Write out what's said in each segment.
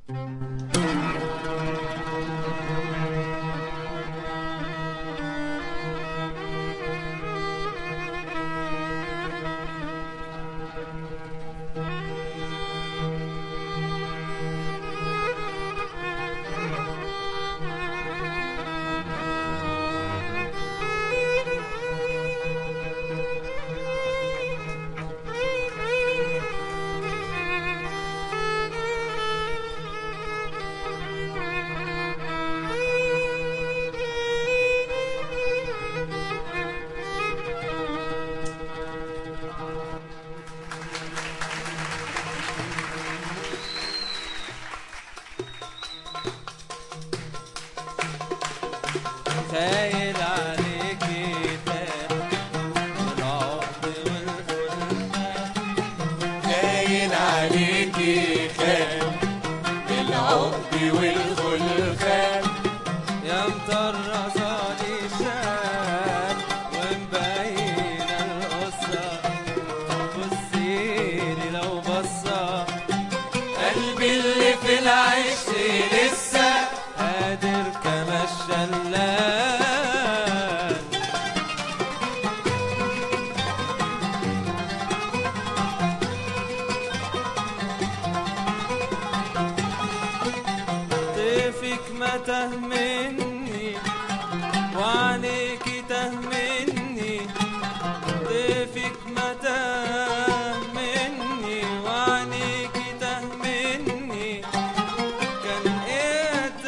خايل عليك العقد والخلفان خاين عليكي خان العقد والخلخال يا مطرزة الشام ومبين القصة بصيلي لو بصة قلبي اللي في العشق لسه قادر كما الشلال ضيفك ما تهمني وعليك تهمني ضيفك ما تهمني وعليك تهمني كان ايه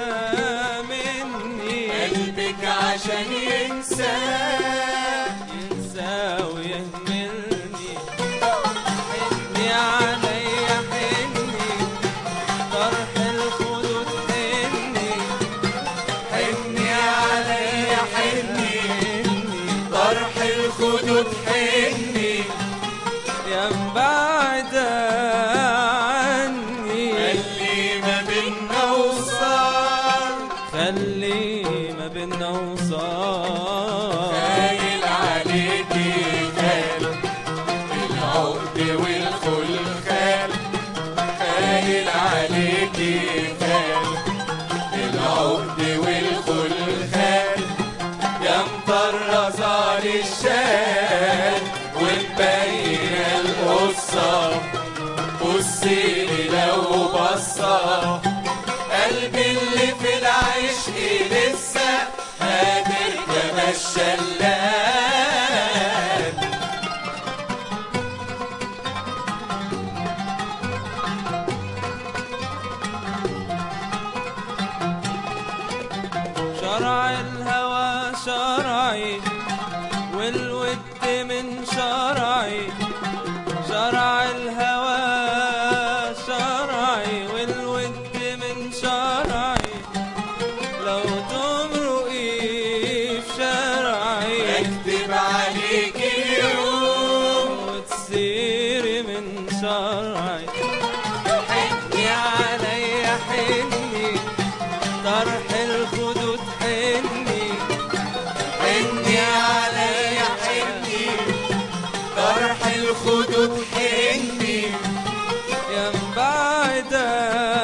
مني قلبك عشان ينسى ينسى ويهملني حني عليا حني طرح الخدود حني حني عليا حني طرح الخدود حني يا مبعد عني اللي ما بينا وصال خلي ما بينا وصال خايل عليكي خال العقد والخلخال خايل عليكي خال العقد والخلخال يا مطرزة للشال ومبينة القصة بصيلي لو بصة قلبي اللي في العشق لسه قادر كما الشلال شرع الهوى شرعي والود من شرعي شرع الهوى شرعي والود من شرعي لو تمرقي في شرعي اكتب عليك اليوم وتسيري من شرعي حني عليا حني طرح الخدود حني حني عليا حني طرح الخدود حني يا مبعد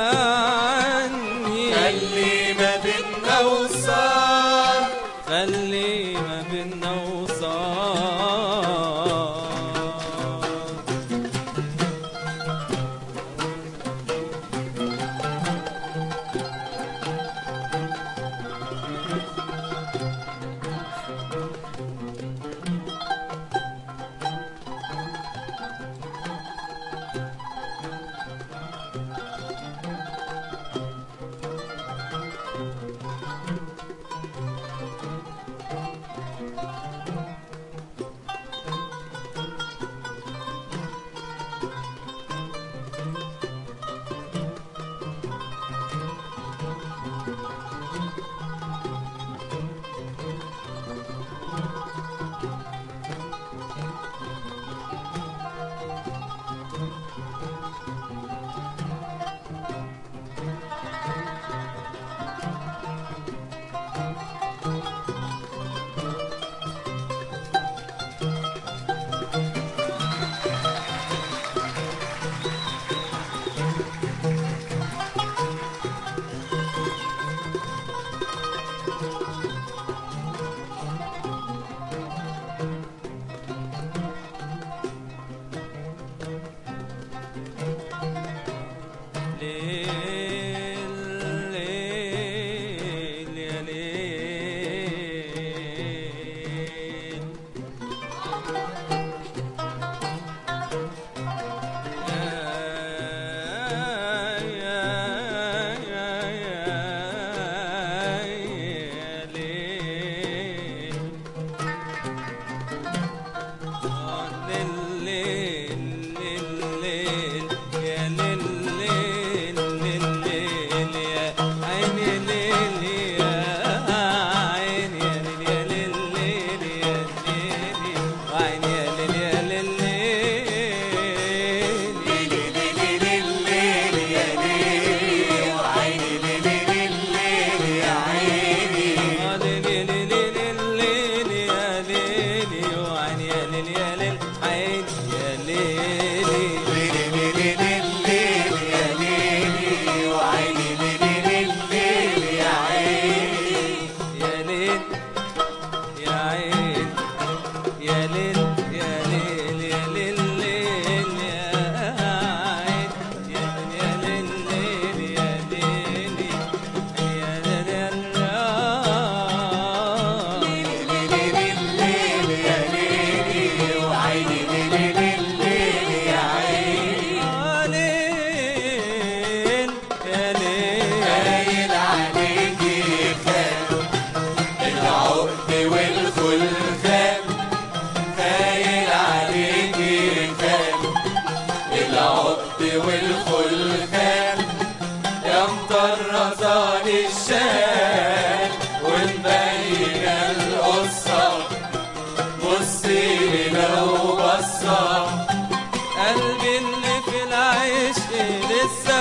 طرزان الشام ومبين القصة بصي لو بصة قلبي اللي في العشق لسه